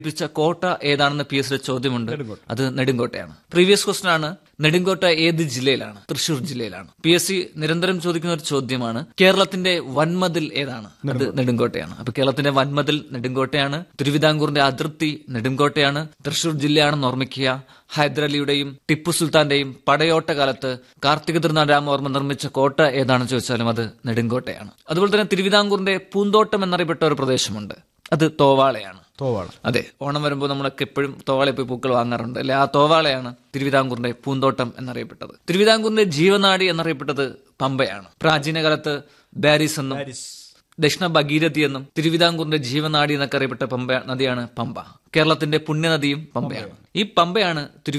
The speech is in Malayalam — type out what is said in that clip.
ലഭിച്ച കോട്ട ഏതാണെന്ന് പി എസ് ചോദ്യമുണ്ട് അത് നെടുങ്കോട്ടയാണ് പ്രീവിയസ് ക്വസ്റ്റൻ ആണ് നെടുങ്കോട്ട ഏത് ജില്ലയിലാണ് തൃശൂർ ജില്ലയിലാണ് പി എസ് സി നിരന്തരം ചോദിക്കുന്ന ഒരു ചോദ്യമാണ് കേരളത്തിന്റെ വൻമതിൽ ഏതാണ് അത് നെടുങ്കോട്ടയാണ് അപ്പൊ കേരളത്തിന്റെ വൻമതിൽ നെടുങ്കോട്ടയാണ് തിരുവിതാംകൂറിന്റെ അതിർത്തി നെടുങ്കോട്ടയാണ് തൃശൂർ ജില്ലയാണെന്ന് ഓർമ്മിക്കുക ഹൈദരലിയുടെയും ടിപ്പു സുൽത്താന്റെയും പടയോട്ട കാലത്ത് കാർത്തിക തിരുനാരാമവർമ്മ നിർമ്മിച്ച കോട്ട ഏതാണെന്ന് ചോദിച്ചാലും അത് നെടുങ്കോട്ടയാണ് അതുപോലെ തന്നെ തിരുവിതാംകൂറിന്റെ പൂന്തോട്ടം എന്നറിയപ്പെട്ട ഒരു പ്രദേശമുണ്ട് അത് തോവാളയാണ് തോവാള അതെ ഓണം വരുമ്പോൾ നമ്മളൊക്കെ എപ്പോഴും തോവാളയിൽ പോയി പൂക്കൾ വാങ്ങാറുണ്ട് അല്ലെ ആ തോവാളയാണ് തിരുവിതാംകൂറിന്റെ പൂന്തോട്ടം എന്നറിയപ്പെട്ടത് തിരുവിതാംകൂറിന്റെ ജീവനാടി എന്നറിയപ്പെട്ടത് പമ്പയാണ് പ്രാചീന കാലത്ത് ബാരിസ് എന്നും ദക്ഷിണ ഭഗീരഥി എന്നും തിരുവിതാംകൂറിന്റെ ജീവനാടി എന്നൊക്കെ അറിയപ്പെട്ട പമ്പ നദിയാണ് പമ്പ കേരളത്തിന്റെ പുണ്യനദിയും പമ്പയാണ് ഈ പമ്പയാണ് തിരുവിതാംകൂർ